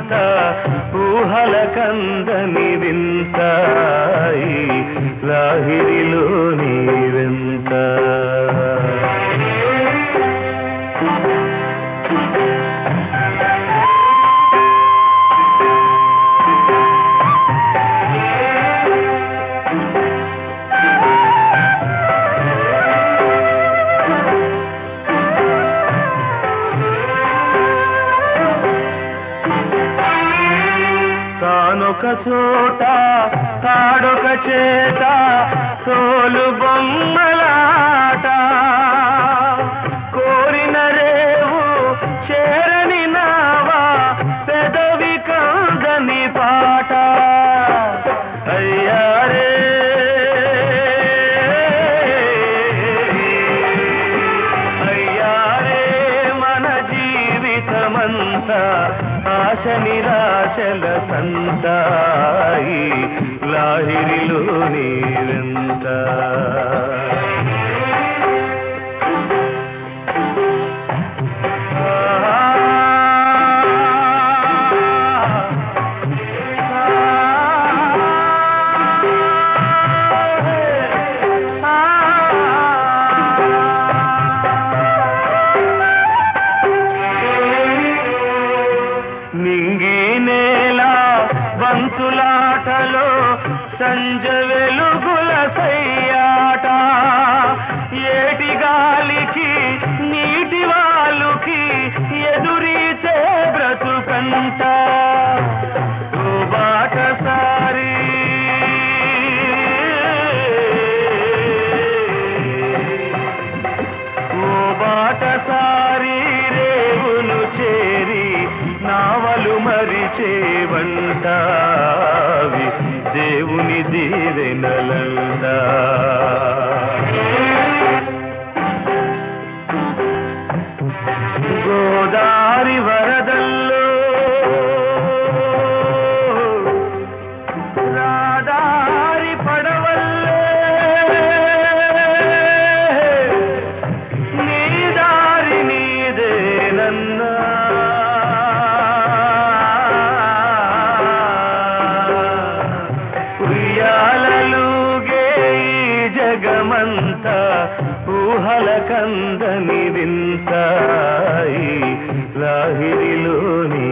జగమంతా ఊహల కందని వింతాయి లాహిరిలో నీవెంత తానొక చోట తాడొక చేత తోలు బొమ్మలాట కోరిన రేవు చేరని నావా పెదవి కందని పాట అయ్యారే అయ్యారే మన జీవితమంతా ఆశ నిరాశల సంతాయి లాహిరిలో నీవెంత నింగి నేల బంతులాటలో సంజ వెలుగుల సయ్యాట ఏటి గాలికి నీటి వాలుకి ఎదురీతే బ్రతుకంట ఓ బాటసారి ఓ బాటసారి రేవును చేరి నావలు మరిచేవంటావి దేవుని దీవెనలందా గోదారి వరదల్లో రాదారి పడవల్లే నీ దారి నీదేనన్నా ఉయ్యాలలుగే ఈ జగమంతా ఊహల కందని వింతాయి లాహిరిలోని